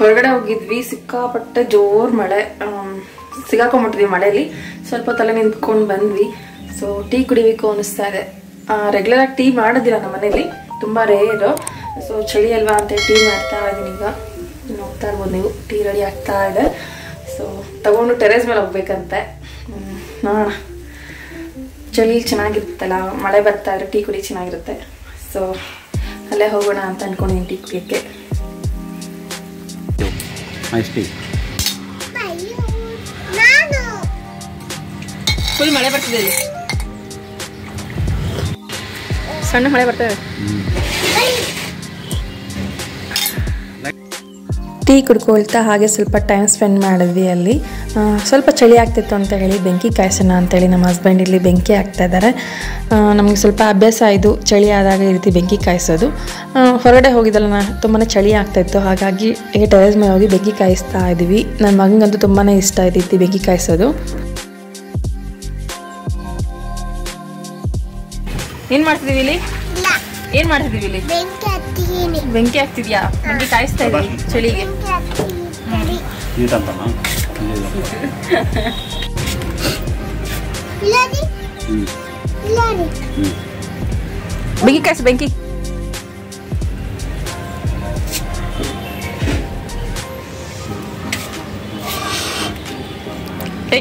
ಹೊರಗಡೆ ಹೋಗಿದ್ವಿ ಸಿಕ್ಕಾಪಟ್ಟೆ ಜೋರ್ ಮಳೆ ಆಮ್, ಸಿಗಾಕೊಂಬಿಟ್ಟಿದ್ವಿ ಮಳೆಯಲ್ಲಿ ಸ್ವಲ್ಪ ತಲೆ ನಿಂತ್ಕೊಂಡು ಬಂದ್ವಿ ಸೊ ಟೀ ಕುಡಿಬೇಕು ಅನಿಸ್ತಾ ಇದೆ ರೆಗ್ಯುಲರ್ ಆಗಿ ಟೀ ಮಾಡೋದಿಲ್ಲ ನಮ್ಮ ಮನೇಲಿ ತುಂಬ ರೇರು ಸೊ ಚಳಿ ಅಲ್ವಾ ಅಂತೇಳಿ ಟೀ ಮಾಡ್ತಾ ಇದ್ದೀನಿ ಈಗ ನೋಡ್ತಾ ಇರ್ಬೋದು ನೀವು ಟೀ ರೆಡಿ ಆಗ್ತಾ ಇದೆ ಸೊ ತಗೊಂಡು ಟೆರೇಸ್ ಮೇಲೆ ಹೋಗ್ಬೇಕಂತೆ ಹ್ಮ್, ನೋಡೋಣ ಚಳಿ ಚೆನ್ನಾಗಿರುತ್ತಲ್ಲ ಮಳೆ ಬರ್ತಾ ಇದ್ರೆ ಟೀ ಕುಡಿ ಚೆನ್ನಾಗಿರುತ್ತೆ ಸೊ ಅಲ್ಲೇ ಹೋಗೋಣ ಅಂತ ಅನ್ಕೊಂಡಿದ್ದೀನಿ ಟೀ ಕುಡಿಯೋಕ್ಕೆ ಐಸ್ ಟೀ ನಾನು ಫುಲ್ ಮಳೆ ಬರ್ತಿದೆ ಇಲ್ಲಿ ಸಣ್ಣ ಮಳೆ ಬರ್ತದೆ ಟೀ ಕುಡ್ಕೊಳ್ತಾ ಹಾಗೆ ಸ್ವಲ್ಪ ಟೈಮ್ ಸ್ಪೆಂಡ್ ಮಾಡಿದ್ವಿ ಅಲ್ಲಿ ಆ, ಸ್ವಲ್ಪ ಚಳಿ ಆಗ್ತಿತ್ತು ಅಂತ ಹೇಳಿ ಬೆಂಕಿ ಕಾಯಿಸೋಣ ಅಂತೇಳಿ ನಮ್ಮ ಹಸ್ಬೆಂಡ್ ಇಲ್ಲಿ ಬೆಂಕಿ ಹಾಕ್ತಾ ಇದ್ದಾರೆ ನಮಗೆ ಸ್ವಲ್ಪ ಅಭ್ಯಾಸ ಇದು ಚಳಿ ಆದಾಗ ಈ ರೀತಿ ಬೆಂಕಿ ಕಾಯಿಸೋದು ಆ, ಹೊರಗಡೆ ಹೋಗಿದ್ದಲ್ಲ ನಾ ತುಂಬಾ ಚಳಿ ಆಗ್ತಾಯಿತ್ತು ಹಾಗಾಗಿ ಈಗ ಟೆರೇಸ್ ಮೇಲೆ ಹೋಗಿ ಬೆಂಕಿ ಕಾಯಿಸ್ತಾ ಇದ್ದೀವಿ ನನ್ನ ಮಗನಿಗಂತೂ ತುಂಬಾ ಇಷ್ಟ ಈ ರೀತಿ ಬೆಂಕಿ ಕಾಯಿಸೋದು ಏನು ಮಾಡ್ತಿದ್ದೀವಿ ಇಲ್ಲಿ ಇಲ್ಲ ಏನು ಮಾಡ್ತಿದ್ದೀವಿ ಇಲ್ಲಿ ಬೆಂಕಿ ಹತ್ತೀನಿ ಬೆಂಕಿ ಆಗ್ತಿದ್ಯಾ ಬೆಂಕಿ ಕಾಯಿಸ್ತಾ ಇದ್ದೀವಿ ಚಳಿಗೆ ಬೆಂಕಿ ಹತ್ತೀನಿ ಸರಿ ಹೀಟ್ ಅಂತನಾ ಇಲ್ಲ ರೀ ಹ್ಞೂ ಇಲ್ಲ ರೀ ಹ್ಞೂ ಬೆಂಕಿ ಕಾಯಿಸು ಬೆಂಕಿ ಏಯ್.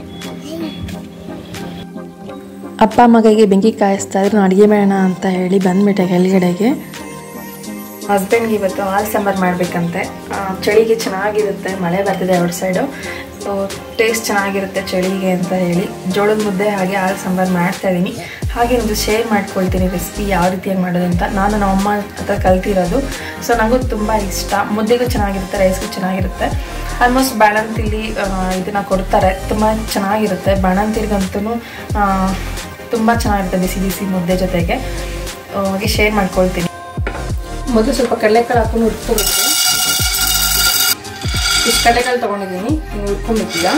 ಅಪ್ಪ ಮಗಗೆ ಬೆಂಕಿ ಕಾಯಿಸ್ತಾ ಇದ್ರು ಅಡುಗೆ ಮಾಡೋಣ ಅಂತ ಹೇಳಿ ಬಂದ್ಬಿಟ್ಟೆ ಕೆಳಗಡೆಗೆ ಹಸ್ಬೆಂಡ್ಗೆ ಇವತ್ತು ಹಾಲು ಸಾಂಬಾರು ಮಾಡಬೇಕಂತೆ ಚಳಿಗೆ ಚೆನ್ನಾಗಿರುತ್ತೆ ಮಳೆ ಬರ್ತಿದೆ ಔಟ್ ಸೈಡು ಸೊ ಟೇಸ್ಟ್ ಚೆನ್ನಾಗಿರುತ್ತೆ ಚಳಿಗೆ ಅಂತ ಹೇಳಿ ಜೋಳದ ಮುದ್ದೆ ಹಾಗೆ ಹಾಲು ಸಾಂಬಾರು ಮಾಡ್ತಾ ಇದ್ದೀನಿ ಹಾಗೆ ಒಂದು ಶೇರ್ ಮಾಡ್ಕೊಳ್ತೀನಿ ರೆಸಿಪಿ ಯಾವ ರೀತಿಯಾಗಿ ಮಾಡೋದು ಅಂತ ನಾನು ನಮ್ಮ ಅಮ್ಮ ಹತ್ರ ಕಲ್ತಿರೋದು ಸೊ ನನಗೂ ತುಂಬ ಇಷ್ಟ ಮುದ್ದೆಗೂ ಚೆನ್ನಾಗಿರುತ್ತೆ ರೈಸ್ಗೂ ಚೆನ್ನಾಗಿರುತ್ತೆ ಆಲ್ಮೋಸ್ಟ್ ಬಾಣಂತಿಲಿ ಇದನ್ನು ಕೊಡ್ತಾರೆ ತುಂಬ ಚೆನ್ನಾಗಿರುತ್ತೆ ಬಾಣಂತಿರಿಗಂತೂ ತುಂಬ ಚೆನ್ನಾಗಿರುತ್ತೆ ಬಿಸಿ ಬಿಸಿ ಮುದ್ದೆ ಜೊತೆಗೆ ಆ, ಹಾಗೆ ಶೇರ್ ಮಾಡ್ಕೊಳ್ತೀನಿ ಮೊದಲು ಸ್ವಲ್ಪ ಕಡಲೆಕಾಳು ಹಾಕೊಂಡು ಹುರ್ಕೋಬೇಕು ಇಷ್ಟು ಕಡಲೆಕಾಳು ತೊಗೊಂಡಿದ್ದೀನಿ ನೀವು ಹುರ್ಕೊಂಡ್ಬಿಟ್ಟಿಲ್ಲ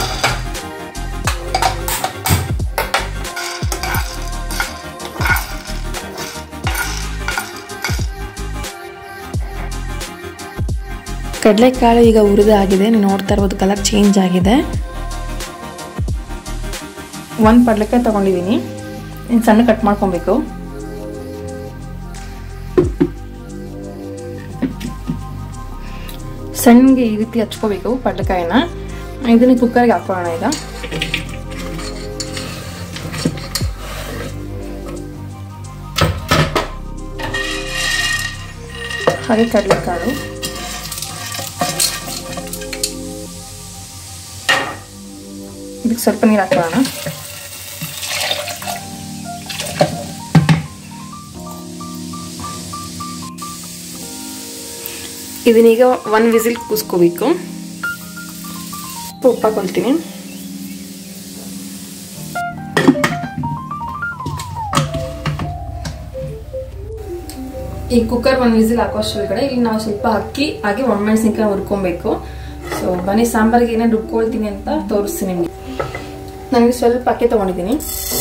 ಕಡಲೆಕಾಳು ಈಗ ಹುರಿದಾಗಿದೆ ನೀವು ನೋಡ್ತಾ ಇರ್ಬೋದು ಕಲರ್ ಚೇಂಜ್ ಆಗಿದೆ ಒಂದು ಕಡಲೆಕಾಯಿ ತೊಗೊಂಡಿದ್ದೀನಿ ಇನ್ನು ಸಣ್ಣ ಕಟ್ ಮಾಡ್ಕೊಬೇಕು ಸಣ್ಣಗೆ ಈ ರೀತಿ ಹಚ್ಕೋಬೇಕು ಪಡ್ಲಕಾಯಿನ ಇದನ್ನ ಕುಕ್ಕರ್ಗೆ ಹಾಕೊಳ್ಳೋಣ ಈಗ ಹಾಗೆ ಕಡಲೆಕಾಳು ಇದಕ್ಕೆ ಸ್ವಲ್ಪ ನೀರು ಹಾಕೊಳ್ಳೋಣ ಇದನ್ನೀಗ ಒನ್ ವಿಸಿಲ್ ಕೂಸ್ಕೋಬೇಕು ಉಪ್ಪು ಹಾಕೊಳ್ತೀನಿ ಈ ಕುಕ್ಕರ್ ಒಂದು ವಿಸಿಲ್ ಹಾಕೋಷ್ಟೊಳಗಡೆ ಇಲ್ಲಿ ನಾವು ಸ್ವಲ್ಪ ಅಕ್ಕಿ ಹಾಗೆ ಒಣಮೆಣಸಿನ್ಕಾಯಿ ಹುರ್ಕೊಬೇಕು ಸೊ ಬನ್ನಿ ಸಾಂಬಾರಿಗೆ ಏನೇನು ರುಬ್ಕೊಳ್ತೀನಿ ಅಂತ ತೋರಿಸ್ತೀನಿ ನಿಮಗೆ ನನಗೆ ಸ್ವಲ್ಪ ಅಕ್ಕಿ ತೊಗೊಂಡಿದ್ದೀನಿ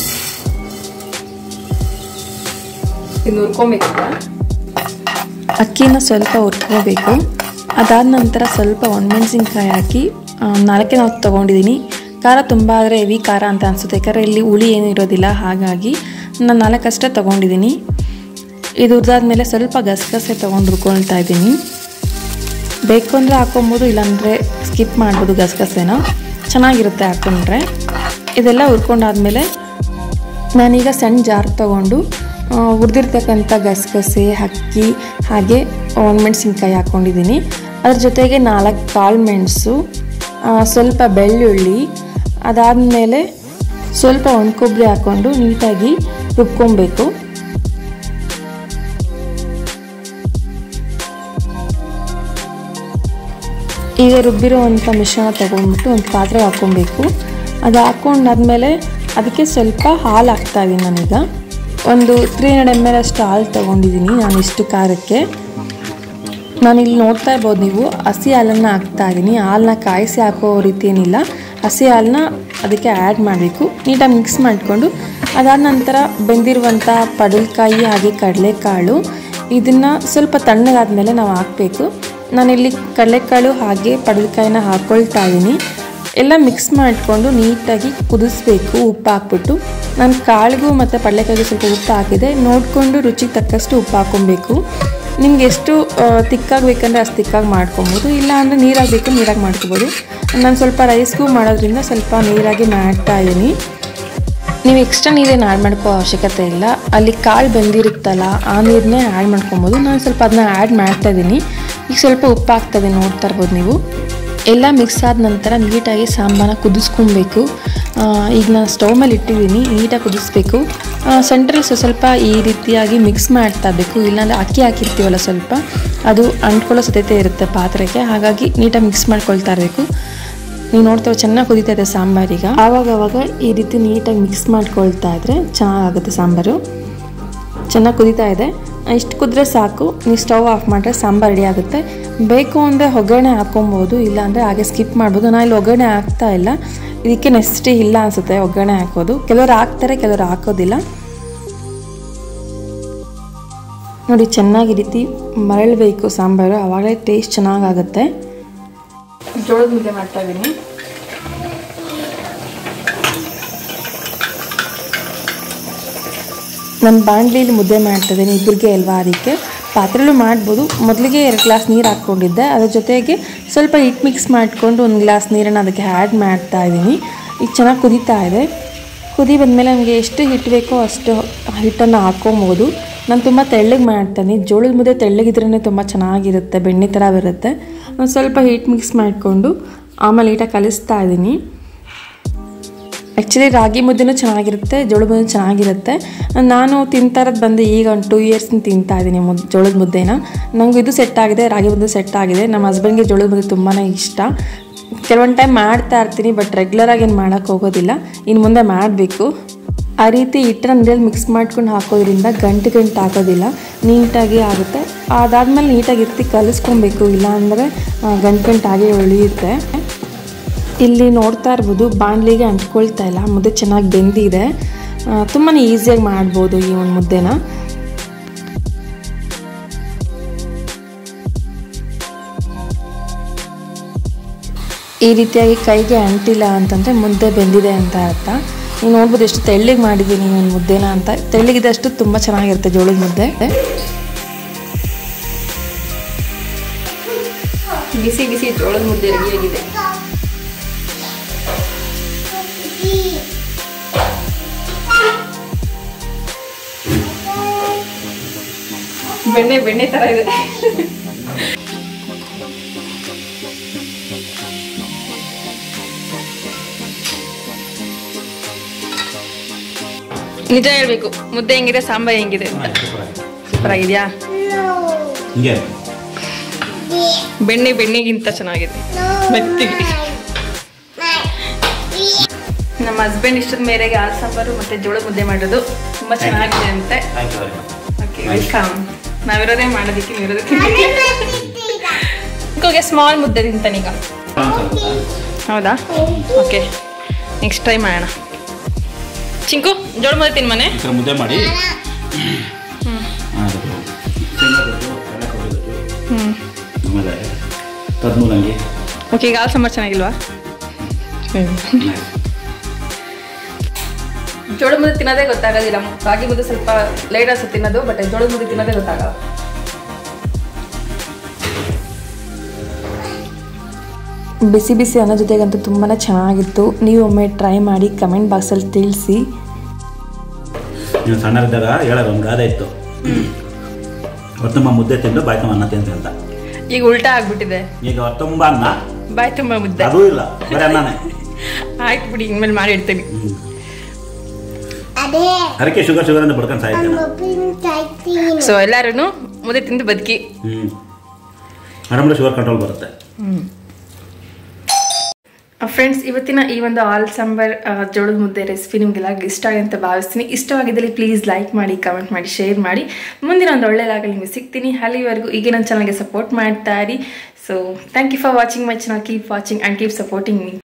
ಇದು ಹುರ್ಕೊಬೇಕು ಅಕ್ಕಿನ ಸ್ವಲ್ಪ ಹುರ್ಕೋಬೇಕು ಅದಾದ ನಂತರ ಸ್ವಲ್ಪ ಒಣಮೆಣಸಿನ್ಕಾಯಿ ಹಾಕಿ ಆ, ನಾಲ್ಕೇ ನಾಲ್ಕು ತೊಗೊಂಡಿದ್ದೀನಿ ಖಾರ ತುಂಬ ಆದರೆ ಹೆವಿ ಖಾರ ಅಂತ ಅನಿಸುತ್ತೆ ಯಾಕಂದರೆ ಇಲ್ಲಿ ಹುಳಿ ಏನೂ ಇರೋದಿಲ್ಲ ಹಾಗಾಗಿ ನಾನು ನಾಲ್ಕಷ್ಟೇ ತೊಗೊಂಡಿದ್ದೀನಿ ಇದು ಹುರಿದಾದ್ಮೇಲೆ ಸ್ವಲ್ಪ ಗಸಗಸೆ ತೊಗೊಂಡು ಹುರ್ಕೊಳ್ತಾ ಇದ್ದೀನಿ ಬೇಕು ಅಂದರೆ ಹಾಕೊಬೋದು ಇಲ್ಲಾಂದರೆ ಸ್ಕಿಪ್ ಮಾಡ್ಬೋದು ಗಸಗಸೆನ ಚೆನ್ನಾಗಿರುತ್ತೆ ಹಾಕ್ಕೊಂಡ್ರೆ ಇದೆಲ್ಲ ಹುರ್ಕೊಂಡಾದ್ಮೇಲೆ ನಾನೀಗ ಸಣ್ಣ ಜಾರ್ ತೊಗೊಂಡು ಹುರಿದಿರ್ತಕ್ಕಂಥ ಗಸಗಸೆ ಅಕ್ಕಿ ಹಾಗೆ ಒಣಮೆಣಸಿನ್ಕಾಯಿ ಹಾಕ್ಕೊಂಡಿದ್ದೀನಿ ಅದ್ರ ಜೊತೆಗೆ ನಾಲ್ಕು ಕಾಳು ಮೆಣಸು ಆ, ಸ್ವಲ್ಪ ಬೆಳ್ಳುಳ್ಳಿ ಅದಾದಮೇಲೆ ಸ್ವಲ್ಪ ಒಣಕೊಬ್ಬರಿ ಹಾಕ್ಕೊಂಡು ನೀಟಾಗಿ ರುಬ್ಕೊಬೇಕು ಈಗ ರುಬ್ಬಿರೋವಂಥ ಮಿಶ್ರಣ ತೊಗೊಂಡ್ಬಿಟ್ಟು ಒಂದು ಪಾತ್ರೆ ಹಾಕ್ಕೊಬೇಕು ಅದು ಹಾಕ್ಕೊಂಡಾದ್ಮೇಲೆ ಅದಕ್ಕೆ ಸ್ವಲ್ಪ ಹಾಲು ಹಾಕ್ತಾ ಇದ್ದೀನಿ ನಾನೀಗ ಒಂದು ತ್ರೀ ಹಂಡ್ರೆಡ್ ಎಮ್ ಎಲ್ ಅಷ್ಟು ಹಾಲು ತೊಗೊಂಡಿದ್ದೀನಿ ನಾನು ಇಷ್ಟು ಖಾರಕ್ಕೆ ನಾನು ಇಲ್ಲಿ ನೋಡ್ತಾ ಇರ್ಬೋದು ನೀವು ಹಸಿ ಹಾಲನ್ನು ಹಾಕ್ತಾ ಇದ್ದೀನಿ ಹಾಲನ್ನ ಕಾಯಿಸಿ ಹಾಕೋ ರೀತಿ ಏನಿಲ್ಲ ಹಸಿ ಹಾಲನ್ನ ಅದಕ್ಕೆ ಆ್ಯಡ್ ಮಾಡಬೇಕು ನೀಟಾಗಿ ಮಿಕ್ಸ್ ಮಾಡಿಕೊಂಡು ಅದಾದ ನಂತರ ಬೆಂದಿರುವಂಥ ಪಡಲ್ಕಾಯಿ ಹಾಗೆ ಕಡಲೆಕಾಳು ಇದನ್ನು ಸ್ವಲ್ಪ ತಣ್ಣಗಾದ್ಮೇಲೆ ನಾವು ಹಾಕಬೇಕು ನಾನಿಲ್ಲಿ ಕಡಲೆಕಾಳು ಹಾಗೆ ಪಡಲಕಾಯಿನ ಹಾಕ್ಕೊಳ್ತಾ ಇದ್ದೀನಿ ಎಲ್ಲ ಮಿಕ್ಸ್ ಮಾಡಿಕೊಂಡು ನೀಟಾಗಿ ಕುದಿಸ್ಬೇಕು ಉಪ್ಪು ಹಾಕ್ಬಿಟ್ಟು ನಾನು ಕಾಳಿಗೂ ಮತ್ತು ಪಡಲೆಕಾಯಿಗೂ ಸ್ವಲ್ಪ ಉಪ್ಪು ಹಾಕಿದೆ ನೋಡಿಕೊಂಡು ರುಚಿಗೆ ತಕ್ಕಷ್ಟು ಉಪ್ಪು ಹಾಕ್ಕೊಬೇಕು ನಿಮ್ಗೆ ಎಷ್ಟು ತಿಕ್ಕಾಗಿ ಬೇಕಂದರೆ ಅಷ್ಟು ತಿಕ್ಕಾಗಿ ಮಾಡ್ಕೊಬೋದು ಇಲ್ಲ ಅಂದರೆ ನೀರಾಗಿ ಬೇಕು ನೀರಾಗಿ ಮಾಡ್ಕೊಬೋದು ನಾನು ಸ್ವಲ್ಪ ರೈಸ್ಗೂ ಮಾಡೋದ್ರಿಂದ ಸ್ವಲ್ಪ ನೀರಾಗಿ ಮಾಡ್ತಾ ಇದ್ದೀನಿ ನೀವು ಎಕ್ಸ್ಟ್ರಾ ನೀರೇನು ಆ್ಯಡ್ ಮಾಡ್ಕೋ ಅವಶ್ಯಕತೆ ಇಲ್ಲ ಅಲ್ಲಿ ಕಾಳು ಬೆಂದಿರುತ್ತಲ್ಲ ಆ ನೀರನ್ನೇ ಆ್ಯಡ್ ಮಾಡ್ಕೊಬೋದು ನಾನು ಸ್ವಲ್ಪ ಅದನ್ನ ಆ್ಯಡ್ ಮಾಡ್ತಾ ಇದ್ದೀನಿ ಈಗ ಸ್ವಲ್ಪ ಉಪ್ಪು ಹಾಕ್ತದೆ ನೋಡ್ತಾ ಇರ್ಬೋದು ನೀವು ಎಲ್ಲ ಮಿಕ್ಸ್ ಆದ ನಂತರ ನೀಟಾಗಿ ಸಾಂಬಾರನ್ನ ಕುದಿಸ್ಕೊಬೇಕು ಆ, ಈಗ ನಾನು ಸ್ಟವ್ ಮೇಲೆ ಇಟ್ಟಿದ್ದೀನಿ ನೀಟಾಗಿ ಕುದಿಸ್ಬೇಕು ಸೆಂಟ್ರಲ್ಲಿ ಸ್ವಲ್ಪ ಸ್ವಲ್ಪ ಈ ರೀತಿಯಾಗಿ ಮಿಕ್ಸ್ ಮಾಡ್ತಾ ಇರಬೇಕು ಇಲ್ಲಾಂದರೆ ಅಕ್ಕಿ ಹಾಕಿರ್ತೀವಲ್ಲ ಸ್ವಲ್ಪ ಅದು ಅಂಟ್ಕೊಳ್ಳೋ ಸಾಧ್ಯತೆ ಇರುತ್ತೆ ಪಾತ್ರೆಗೆ ಹಾಗಾಗಿ ನೀಟಾಗಿ ಮಿಕ್ಸ್ ಮಾಡ್ಕೊಳ್ತಾ ಇರಬೇಕು ನೀವು ನೋಡ್ತೇವೆ ಚೆನ್ನಾಗಿ ಕುದೀತಾ ಇದೆ ಸಾಂಬಾರೀಗ ಆವಾಗ ಆವಾಗ ಈ ರೀತಿ ನೀಟಾಗಿ ಮಿಕ್ಸ್ ಮಾಡ್ಕೊಳ್ತಾ ಇದ್ರೆ ಚೆನ್ನಾಗಾಗುತ್ತೆ ಸಾಂಬಾರು ಚೆನ್ನಾಗಿ ಕುದೀತಾ ಇದೆ ಇಷ್ಟು ಕುದ್ರೆ ಸಾಕು ನೀವು ಸ್ಟವ್ ಆಫ್ ಮಾಡಿದ್ರೆ ಸಾಂಬಾರು ರೆಡಿ ಆಗುತ್ತೆ ಬೇಕು ಅಂದರೆ ಒಗ್ಗರಣೆ ಹಾಕೊಬೋದು ಇಲ್ಲ ಅಂದರೆ ಹಾಗೆ ಸ್ಕಿಪ್ ಮಾಡ್ಬೋದು ನಾನು ಇಲ್ಲಿ ಒಗ್ಗರಣೆ ಹಾಕ್ತಾ ಇಲ್ಲ ಇದಕ್ಕೆ ನೆಸಿಟಿ ಇಲ್ಲ ಅನಿಸುತ್ತೆ ಒಗ್ಗರಣೆ ಹಾಕೋದು ಕೆಲವರು ಹಾಕ್ತಾರೆ ಕೆಲವರು ಹಾಕೋದಿಲ್ಲ ನೋಡಿ ಚೆನ್ನಾಗಿ ಈ ರೀತಿ ಮರಳಬೇಕು ಸಾಂಬಾರು ಆವಾಗಲೇ ಟೇಸ್ಟ್ ಚೆನ್ನಾಗಾಗುತ್ತೆ ಜೋಳದ ಮುದ್ದೆ ಮಾಡ್ತಾ ಇದ್ದೀನಿ ನಾನು ಬಾಣಲಿಲಿ ಮುದ್ದೆ ಮಾಡ್ತಾ ಇದ್ದೀನಿ ಇಬ್ಬರಿಗೆ ಅಲ್ವಾ ಅದಕ್ಕೆ ಪಾತ್ರೆಲೂ ಮಾಡ್ಬೋದು ಮೊದಲಿಗೆ ಎರಡು ಗ್ಲಾಸ್ ನೀರು ಹಾಕ್ಕೊಂಡಿದ್ದೆ ಅದ್ರ ಜೊತೆಗೆ ಸ್ವಲ್ಪ ಹಿಟ್ಟು ಮಿಕ್ಸ್ ಮಾಡಿಕೊಂಡು ಒಂದು ಗ್ಲಾಸ್ ನೀರನ್ನು ಅದಕ್ಕೆ ಆ್ಯಡ್ ಮಾಡ್ತಾ ಇದ್ದೀನಿ ಈಗ ಚೆನ್ನಾಗಿ ಕುದೀತಾ ಇದೆ ಕುದಿ ಬಂದಮೇಲೆ ನನಗೆ ಎಷ್ಟು ಹಿಟ್ಟು ಬೇಕೋ ಅಷ್ಟು ಹಿಟ್ಟನ್ನು ಹಾಕ್ಕೊಬೋದು ನಾನು ತುಂಬ ತೆಳ್ಳಗೆ ಮಾಡ್ತೀನಿ ಜೋಳದ ಮುದ್ದೆ ತೆಳ್ಳಗಿದ್ರೇ ತುಂಬ ಚೆನ್ನಾಗಿರುತ್ತೆ ಬೆಣ್ಣೆ ಥರ ಬರುತ್ತೆ ಒಂದು ಸ್ವಲ್ಪ ಹಿಟ್ಟು ಮಿಕ್ಸ್ ಮಾಡಿಕೊಂಡು ಆಮೇಲೆ ನೀಟಾಗಿ ಕಲಿಸ್ತಾ ಇದ್ದೀನಿ ಆ್ಯಕ್ಚುಲಿ ರಾಗಿ ಮುದ್ದೆನೂ ಚೆನ್ನಾಗಿರುತ್ತೆ ಜೋಳದ ಮುದ್ದೆ ಚೆನ್ನಾಗಿರುತ್ತೆ ನಾನು ತಿಂತಾ ಇರೋದು ಬಂದು ಈಗ ಒಂದು ಟೂ ಇಯರ್ಸ್ ತಿಂತಾ ಇದ್ದೀನಿ ಮುದ್ ಜೋಳದ ಮುದ್ದೆನ ನನಗೂ ಇದು ಸೆಟ್ ಆಗಿದೆ ರಾಗಿ ಮುದ್ದೆ ಸೆಟ್ ಆಗಿದೆ ನಮ್ಮ ಹಸ್ಬೆಂಡ್ಗೆ ಜೋಳದ ಮುದ್ದೆ ತುಂಬಾ ಇಷ್ಟ ಕೆಲವೊಂದು ಟೈಮ್ ಮಾಡ್ತಾ ಇರ್ತೀನಿ ಬಟ್ ರೆಗ್ಯುಲರಾಗಿ ಏನು ಮಾಡೋಕ್ಕೆ ಹೋಗೋದಿಲ್ಲ ಇನ್ನು ಮುಂದೆ ಮಾಡಬೇಕು ಆ ರೀತಿ ಹಿಟ್ಟನ್ನ ನೀರಲ್ಲಿ ಮಿಕ್ಸ್ ಮಾಡ್ಕೊಂಡು ಹಾಕೋದ್ರಿಂದ ಗಂಟು ಗಂಟು ಹಾಕೋದಿಲ್ಲ ನೀಟಾಗಿ ಆಗುತ್ತೆ ಅದಾದಮೇಲೆ ನೀಟಾಗಿ ಇರ್ತಿ ಕಲಿಸ್ಕೊಬೇಕು ಇಲ್ಲ ಅಂದರೆ ಗಂಟು ಗಂಟು ಹಾಗೆ ಉಳಿಯುತ್ತೆ ಇಲ್ಲಿ ನೋಡ್ತಾ ಇರ್ಬೋದು ಬಾಣಲಿಗೆ ಅಂಟ್ಕೊಳ್ತಾ ಇಲ್ಲ ಮುದ್ದೆ ಚೆನ್ನಾಗಿ ಬೆಂದಿದೆ ತುಂಬಾ ಈಸಿಯಾಗಿ ಮಾಡ್ಬೋದು ಈ ಒಂದು ಮುದ್ದೆನ ಈ ರೀತಿಯಾಗಿ ಕೈಗೆ ಅಂಟಿಲ್ಲ ಅಂತಂದರೆ ಮುದ್ದೆ ಬೆಂದಿದೆ ಅಂತ ಅರ್ಥ ನೀವು ನೋಡ್ಬೋದು ಎಷ್ಟು ತೆಳ್ಳಗೆ ಮಾಡಿದ್ದೀನಿ ಈ ಒಂದು ಮುದ್ದೆನ ಅಂತ ತೆಳ್ಳಗಿದಷ್ಟು ತುಂಬ ಚೆನ್ನಾಗಿರುತ್ತೆ ಜೋಳದ ಮುದ್ದೆ ಬಿಸಿ ಬಿಸಿ ಜೋಳದ ಮುದ್ದೆ ರೆಡಿಯಾಗಿದೆ ಬೆಣ್ಣೆ ಬೆಣ್ಣೆ ತರ ಇದೆ ನಿಜ ಹೇಳ್ಬೇಕು ಮುದ್ದೆ ಹೆಂಗಿದೆ ಸಾಂಬಾರ್ ಹೆಂಗಿದೆ ಸೂಪರ್ ಆಗಿದೆಯಾ ಹಿಂಗೆ ಬೆಣ್ಣೆ ಬೆಣ್ಣೆಗಿಂತ ಚೆನ್ನಾಗಿದೆ ಮೆತ್ತಿಗೆ ನಮ್ಮ ಹಸ್ಬೆಂಡ್ ಇಷ್ಟದ ಮೇರೆಗೆ ಹಾಲು ಸಾಂಬಾರು ಮತ್ತೆ ಜೋಳದ ಮುದ್ದೆ ಮಾಡೋದು ತುಂಬಾ ಚೆನ್ನಾಗಿದೆ ಅಂತೆ thank you very much okay welcome ನಾವಿರೋದೇ ಮಾಡೋದಕ್ಕೆ ನೀವಿರೋದೇ ತಿನ್ನೋದಕ್ಕೆ ಚಿಕ್ಕಗೆ ಸ್ಮಾಲ್ ಮುದ್ದೆ ತಿಂತಾನೀಗ ಹೌದಾ ಓಕೆ ನೆಕ್ಸ್ಟ್ ಟ್ರೈ ಮಾಡೋಣ ಚಿಂಕು ಜೋಳ ಮುದ್ದೆ ತಿನ್ ಮನೆ ಈ ಥರ ಮುದ್ದೆ ಮಾಡಿ ಹಾಂ, ಅದು ಶೇಂಗಾ ಗೊಜ್ಜು, ಕಡಲೆಕಾಯಿ ಗೊಜ್ಜು, ಹ್ಞೂ ಆಮೇಲೆ ತದ್ಮೂಲಂಗಿ ಓಕೆ ಈಗ ಹಾಲು ಸಾಂಬಾರು ಚೆನ್ನಾಗಿಲ್ವಾ ಜೋಳದ ಮುದ್ದೆ ತಿನ್ನೋದೇ ಗೊತ್ತಾಗೋದಿಲ್ಲ ರಾಗಿ ಮುದ್ದೆ ಸ್ವಲ್ಪ ಲೇಟ್ ಅನ್ಸುತ್ತೆ ತಿನ್ನೋದು ಬಟ್ ಜೋಳದ ಮುದ್ದೆ ತಿನ್ನೋದೇ ಗೊತ್ತಾಗಲ್ಲ ಬಿಸಿ ಬಿಸಿ ಅನ್ನೋ ಜೊತೆಗಂತೂ ತುಂಬಾ ಚೆನ್ನಾಗಿತ್ತು ನೀವು ಒಮ್ಮೆ ಟ್ರೈ ಮಾಡಿ ಕಮೆಂಟ್ ಬಾಕ್ಸಲ್ಲಿ ತಿಳಿಸಿ ನೀವು ಸಣ್ಣರಿದ್ದಾಗ ಹೇಳೋದು ಒಂದು ಗಾದೆ ಇತ್ತು ಹೊತ್ತಮ್ಮ ಮುದ್ದೆ ತಿಂದು ಬಾಯಿ ತುಂಬ ಅನ್ನ ತಿಂತ ಅಂತ ಈಗ ಉಲ್ಟಾ ಆಗ್ಬಿಟ್ಟಿದೆ ಈಗ ಹೊತ್ತುಂಬ ಅನ್ನ ಬಾಯ್ ತುಂಬ ಮುದ್ದೆ ಅದೂ ಇಲ್ಲ ಬರೀ ಅನ್ನನೇ ಆಯ್ತು ಬಿಡಿ ಇನ್ಮೇಲೆ ಮಾಡಿ ಇಡ್ತೀನಿ ಹ್ಮ್. ಅದೇ ಅದಕ್ಕೆ ಶುಗರ್ ಶುಗರ್ ಅಂತ ಬಡ್ಕೊಂಡು ಸಾಯ್ತೇನೆ ಮೊಬೈಲ್ ಸಾಯ್ತೀನಿ ಸೊ ಎಲ್ಲರೂ ಮುದ್ದೆ ತಿಂದು ಬದುಕಿ ಹ್ಞೂ ಆರಾಮಲ್ಲಿ ಶುಗರ್ ಕಂಟ್ರೋಲ್ ಬರುತ್ತೆ ಫ್ರೆಂಡ್ಸ್ ಇವತ್ತಿನ ಈ ಒಂದು ಆಲ್ ಸಾಂಬಾರ್ ಆ, ಜೋಳದ ಮುದ್ದೆ ರೆಸಿಪಿ ನಿಮಗೆಲ್ಲ ಇಷ್ಟ ಆಗಿದೆ ಅಂತ ಭಾವಿಸ್ತೀನಿ ಇಷ್ಟವಾಗಿದ್ದಲ್ಲಿ ಪ್ಲೀಸ್ ಲೈಕ್ ಮಾಡಿ ಕಮೆಂಟ್ ಮಾಡಿ ಶೇರ್ ಮಾಡಿ ಮುಂದಿನ ಒಂದು ಒಳ್ಳೆ ಲಾಗಲ್ಲಿ ನಿಮಗೆ ಸಿಗ್ತೀನಿ ಅಲ್ಲಿವರೆಗೂ ಈಗ ನನ್ನ ಚಾನಲ್ಗೆ ಸಪೋರ್ಟ್ ಮಾಡ್ತಾ ಇರಿ so thank you for watching my channel keep watching and keep supporting me